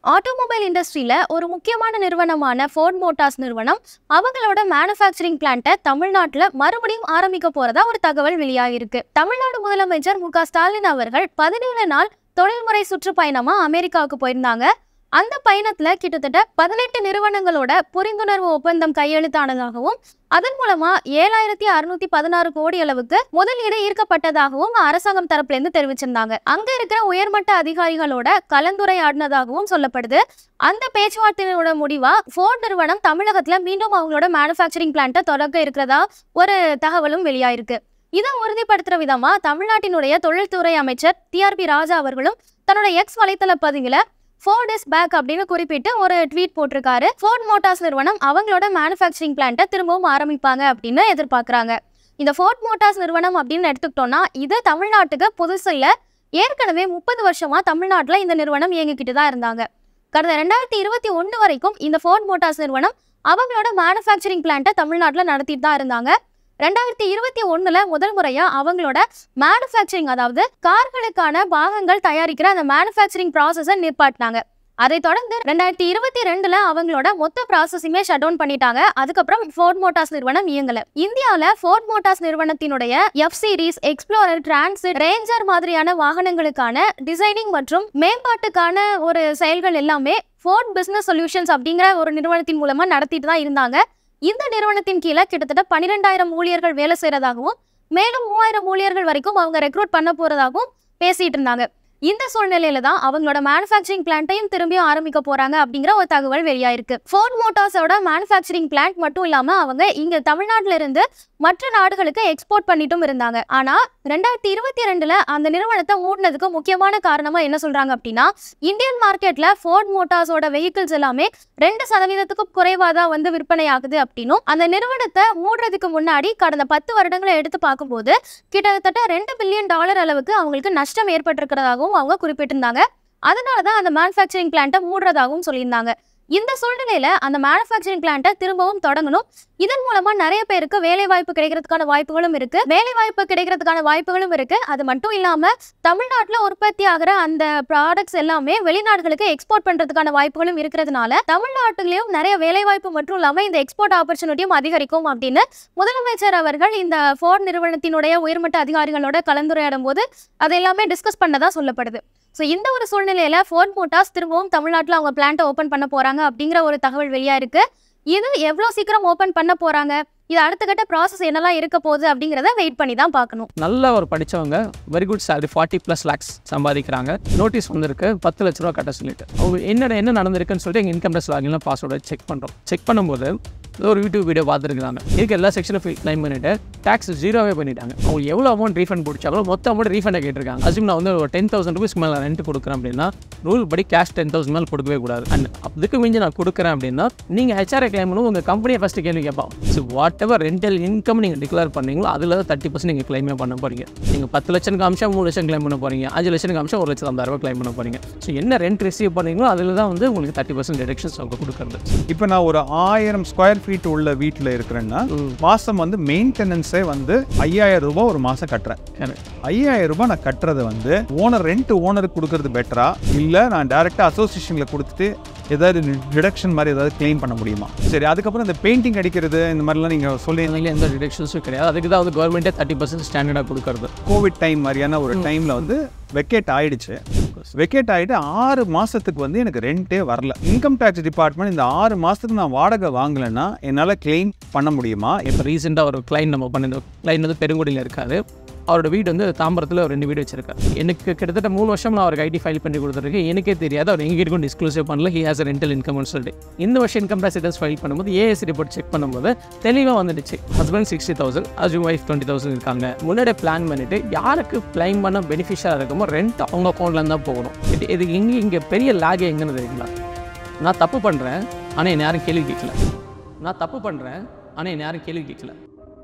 Automobile இண்டஸ்ட்ரியில ஒரு முக்கியமான நிறுவனமான ஃபோர்ட் மோட்டார்ஸ் நிறுவனம் அவங்களோட மேனுஃபேக்சரிங் பிளான்ட்டை தமிழ்நாட்டுல மறுபடியும் ஆரம்பிக்க போறதா ஒரு தகவல் வெளியாகிருக்கு தமிழ்நாடு முதலமைச்சர் மு க ஸ்டாலின் அவர்கள் பதினேழு நாள் தொழில்முறை சுற்றுப்பயணமா அமெரிக்காவுக்கு போயிருந்தாங்க அந்த பயணத்துல கிட்டத்தட்ட பதினெட்டு நிறுவனங்களோட புரிந்துணர்வு ஒப்பந்தம் கையெழுத்தானதாகவும் அதன் மூலமா ஏழாயிரத்தி அறுநூத்தி பதினாறு கோடி அளவுக்கு முதலீடு ஈர்க்கப்பட்டதாகவும் அரசாங்கம் தரப்புல இருந்து தெரிவிச்சிருந்தாங்க அங்க இருக்கிற உயர்மட்ட அதிகாரிகளோட கலந்துரையாடினதாகவும் சொல்லப்படுது அந்த பேச்சுவார்த்தையோட முடிவா ஃபோர்ட் நிறுவனம் தமிழகத்துல மீண்டும் அவங்களோட மேனுஃபேக்சரிங் பிளான்ட்டை தொடங்க இருக்கிறதா ஒரு தகவலும் வெளியாயிருக்கு இதை உறுதிப்படுத்துற விதமா தமிழ்நாட்டினுடைய தொழில்துறை அமைச்சர் டிஆர்பி ராஜா அவர்களும் தன்னோட எக்ஸ் வலைத்தள பதிவுல ஃபோர்ட் இஸ் பேக் அப்படின்னு குறிப்பிட்டு ஒரு ட்வீட் போட்டிருக்காரு ஃபோர்ட் மோட்டார்ஸ் நிறுவனம் அவங்களோட மேனுஃபேக்சரிங் பிளான்ட்டை திரும்பவும் ஆரம்பிப்பாங்க அப்படின்னு எதிர்பார்க்குறாங்க இந்த ஃபோர்ட் மோட்டார்ஸ் நிறுவனம் அப்படின்னு எடுத்துக்கிட்டோம்னா இது தமிழ்நாட்டுக்கு புதுசு இல்ல ஏற்கனவே முப்பது வருஷமா தமிழ்நாட்டில் இந்த நிறுவனம் இயங்கிக்கிட்டு தான் இருந்தாங்க கடந்த ரெண்டாயிரத்தி இருபத்தி ஒன்று வரைக்கும் இந்த ஃபோர்ட் மோட்டார்ஸ் நிறுவனம் அவங்களோட மேனுஃபேக்சரிங் பிளான்ட்டை தமிழ்நாட்டில் நடத்திட்டு தான் இருந்தாங்க ரெண்டாயிரத்தி இருபத்தி ஒண்ணுல முதல் முறையா அவங்களோட மேனுஃபேக்சரிங் அதாவது கார்களுக்கான பாகங்கள் தயாரிக்கிற அந்த மேனுஃபேக்சரிங் ப்ராசஸை நிப்பாட்டினாங்க அதை தொடர்ந்து ரெண்டாயிரத்தி இருபத்தி ரெண்டுல அவங்களோட மொத்த ப்ராசஸிங்குமே ஷட் டவுன் பண்ணிட்டாங்க அதுக்கப்புறம் ஃபோர்ட் மோட்டார்ஸ் நிறுவனம் இயங்கல இந்தியாவில் ஃபோர்ட் மோட்டார்ஸ் நிறுவனத்தினுடைய F series explorer transit ranger மாதிரியான வாகனங்களுக்கான டிசைனிங் மற்றும் மேம்பாட்டுக்கான ஒரு செயல்கள் எல்லாமே ஃபோர்ட் பிசினஸ் சொல்யூஷன்ஸ் அப்படிங்கிற ஒரு நிறுவனத்தின் மூலமா நடத்திட்டு தான் இருந்தாங்க இந்த நிறுவனத்தின் கீழே கிட்டத்தட்ட பன்னிரெண்டாயிரம் ஊழியர்கள் வேலை செய்யறதாகவும் மேலும் மூவாயிரம் ஊழியர்கள் வரைக்கும் அவங்க ரெக்ரூட் பண்ண போறதாகவும் பேசிட்டு இருந்தாங்க இந்த சூழ்நிலையில தான் அவங்களோட மேனுஃபேக்சரிங் பிளான்ட்டையும் திரும்பியும் ஆரம்பிக்க போறாங்க அப்படிங்கிற ஒரு தகவல் வெளியாயிருக்கு ஃபோர்ட் மோட்டார்ஸோட மேனுஃபேக்சரிங் பிளான்ட் மட்டும் இல்லாம அவங்க இங்க தமிழ்நாட்டுல இருந்து மற்ற நாடுகளுக்கு எக்ஸ்போர்ட் பண்ணிட்டும் இருந்தாங்க ஆனா ரெண்டாயிரத்தி இருபத்தி ரெண்டுல அந்த நிறுவனத்தை மூடினதுக்கு முக்கியமான காரணமா என்ன சொல்றாங்க அப்படின்னா இந்தியன் மார்க்கெட்ல ஃபோர்ட் மோட்டார்ஸோட வெஹிக்கிள்ஸ் எல்லாமே ரெண்டு சதவீதத்துக்கும் குறைவா தான் வந்து விற்பனை ஆகுது அப்படின்னும் அந்த நிறுவனத்தை மூடுறதுக்கு முன்னாடி கடந்த பத்து வருடங்களை எடுத்து பார்க்கும்போது கிட்டத்தட்ட ரெண்டு பில்லியன் டாலர் அளவுக்கு அவங்களுக்கு நஷ்டம் ஏற்பட்டிருக்கிறதாகவும் அவங்க குறிப்பிட்டிருந்தாங்க அதனால தான் அந்த மேனுஃபேக்சரிங் பிளான்ட்டை மூடுறதாகவும் சொல்லியிருந்தாங்க இந்த சூழ்நிலையில அந்த மேனுஃபேக்சரிங் பிளான்ட்டை திரும்பவும் தொடங்கணும் இதன் மூலமா நிறைய பேருக்கு வேலை வாய்ப்பு கிடைக்கிறதுக்கான வாய்ப்புகளும் இருக்கு வேலை வாய்ப்பு கிடைக்கிறதுக்கான வாய்ப்புகளும் இருக்கு அது மட்டும் இல்லாம தமிழ்நாட்டுல உற்பத்தி ஆகிற அந்த ப்ராடக்ட்ஸ் எல்லாமே வெளிநாடுகளுக்கு எக்ஸ்போர்ட் பண்றதுக்கான வாய்ப்புகளும் இருக்கிறதுனால தமிழ்நாட்டிலையும் நிறைய வேலை வாய்ப்பு மட்டும் இல்லாம இந்த எக்ஸ்போர்ட் ஆப்பர்ச்சுனிட்டியும் அதிகரிக்கும் அப்படின்னு முதலமைச்சர் அவர்கள் இந்த ஃபோர்ட் நிறுவனத்தினுடைய உயர்மட்ட அதிகாரிகளோட கலந்துரையாடும் போது அது எல்லாமே டிஸ்கஸ் பண்ணதா சொல்லப்படுது ஸோ இந்த ஒரு சூழ்நிலையில ஃபோர்ட் மோட்டார்ஸ் திரும்பவும் தமிழ்நாட்டில் அவங்க பிளான்ட்டை ஓப்பன் பண்ண போறாங்க அப்படிங்கிற ஒரு தகவல் வெளியா இருக்கு இது எவ்வளோ சீக்கிரம் ஓப்பன் பண்ண போறாங்க இது அடுத்த கட்ட ப்ராசஸ் என்னெல்லாம் இருக்க போகுது அப்படிங்கிறத வெயிட் பண்ணி தான் பார்க்கணும் நல்ல ஒரு படித்தவங்க very good salary forty plus lakhs சம்பாதிக்கிறாங்க நோட்டீஸ் வந்திருக்கு பத்து லட்ச ரூபா கட்ட சொல்லிட்டு அவங்க என்ன என்ன நடந்திருக்குன்னு சொல்லிட்டு எங்கள் இன்கம் டேக்ஸ் லாகின்ல பாஸ்வேர்டை செக் பண்ணுறோம் செக் பண்ணும்போது ஏதோ ஒரு யூடியூப் வீடியோ பார்த்துருக்காங்க இதுக்கு எல்லா செக்ஷனும் கிளைம் பண்ணிட்டு டேக்ஸ் ஜீரோவே பண்ணிட்டாங்க அவங்க எவ்வளோ அமௌண்ட் ரீஃபண்ட் பிடிச்சாலும் மொத்த அமௌண்ட் ரீஃபண்டை கேட்டிருக்காங்க அசிம் நான் வந்து ஒரு டென் தௌசண்ட் ருபீஸ்க்கு மேலே ரெண்ட் கொடுக்குறேன் அப்படின்னா ரூல் படி கேஷ் டென் தௌசண்ட் மேலே கொடுக்கவே கூடாது அண்ட் அதுக்கு மிஞ்சி நான் கொடுக்குறேன் அப்படின்னா நீங்கள் ஹெச்ஆர்ஐ கிளைம் பண்ணும் உங்கள் கம்பெனியை ஃபஸ்ட்டு கேள்வி கேட்பான் so whatever rental income நீங்கள் டிக்ளேர் பண்ணீங்களோ அதில் தான் தேர்ட்டி பர்சன்ட் நீங்கள் கிளைமே பண்ண போகிறீங்க நீங்கள் பத்து லட்சம் காமிச்சா மூணு லட்சம் கிளைம் பண்ண போகிறீங்க அஞ்சு லட்சம் காமிச்சா ஒரு லட்சம் ஐம்பதாயிரம் கிளைம் பண்ண போகிறீங்க ஸோ என்ன ரெண்ட் ரிசீவ் பண்ணீங்களோ அதில் தான் வந்து உங்களுக்கு தேர்ட்டி பர்சன்ட் டிடக்ஷன்ஸ் அவங்க கொடுக்குறது இப்போ நான் ஒரு ஆயிரம் ஸ்கொயர் ஃபீட் உள்ள வீட்டில் இருக்கிறேன்னா மாதம் வந்து மெயின்டெனன்ஸே வந்து ஐயாயிரம் ரூபாய் ஒரு மாதம் கட்டுறேன் Correct. ஐயாயிரம் ரூபாய் நான் கட்டுறது வந்து ஓனர் ரெண்ட் ஓனருக்கு கொடுக்கறது பெட்டரா இல்லை நான் டேரெக்டாக அசோசியேஷனில் கொடுத்துட்டு ஏதாவது டிடக்ஷன் மாதிரி ஏதாவது க்ளைம் பண்ண முடியுமா சரி அதுக்கப்புறம் இந்த பெயிண்டிங் அடிக்கிறது இந்த மாதிரிலாம் நீங்கள் சொல்லி அதுல எந்த டிடக்ஷன்ஸும் கிடையாது அதுக்கு தான் வந்து கவர்மெண்ட்டே தேர்ட்டி பர்சன்ட் ஸ்டாண்டர்டாக கொடுக்குறது கோவிட் டைம் மாதிரியான ஒரு டைமில் வந்து வெக்கேட் ஆயிடுச்சு வெக்கேட் ஆகிட்டு ஆறு மாதத்துக்கு வந்து எனக்கு ரெண்டே வரல இன்கம் டேக்ஸ் டிபார்ட்மெண்ட் இந்த ஆறு மாதத்துக்கு நான் வாடகை வாங்கலைன்னா என்னால் கிளைம் பண்ண முடியுமா இப்போ ரீசெண்டாக ஒரு கிளைண்ட் நம்ம பண்ணியிருந்தோம் கிளைண்ட் வந்து பெருங்குடியில் இருக்காரு அவரோட வீடு வந்து தாம்பரத்தில் ஒரு ரெண்டு வீடு வச்சிருக்காரு எனக்கு கிட்டத்தட்ட மூணு வருஷம் நான் அவருக்கு ஐடி ஃபைல் பண்ணி கொடுத்துருக்கேன் எனக்கே தெரியாது அவர் எங்கிருக்கும் டிஸ்க்ளோசிவ் பண்ணல ஹி ஹேஸ் ரெண்டல் இன்கம்னு சொல்லிட்டு இந்த வருஷம் இன்கம் டேக்ஸ் ரிட்டர்ன்ஸ் ஃபைல் பண்ணும்போது ஏஎஸ் ரிப்போர்ட் செக் பண்ணும்போது தெளிவாக வந்துடுச்சு husband sixty thousand husband wife twenty thousand இருக்காங்க முன்னாடியே பிளான் பண்ணிட்டு யாருக்கு கிளைம் பண்ண பெனிஃபிஷியாக இருக்குமோ ரெண்ட் அவங்க அக்கௌண்ட்லேருந்து தான் போகணும் இது இது இங்கே இங்கே பெரிய லேக் எங்கன்னு தெரியுங்களா நான் தப்பு பண்ணுறேன் ஆனால் என்னை யாரும் கேள்வி கேட்கல நான் தப்பு பண்ணுறேன் ஆனால் என்னை யாரும் கேள்வி கேட்கல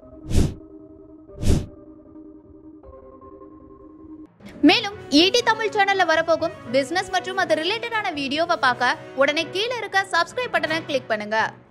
மேலும் ஈடி தமிழ் சேனல்ல வரப்போகும் பிசினஸ் மற்றும் அது ரிலேட்டடான வீடியோவை பார்க்க உடனே கீழே இருக்க சப்ஸ்கிரைப் பட்டனை கிளிக் பண்ணுங்க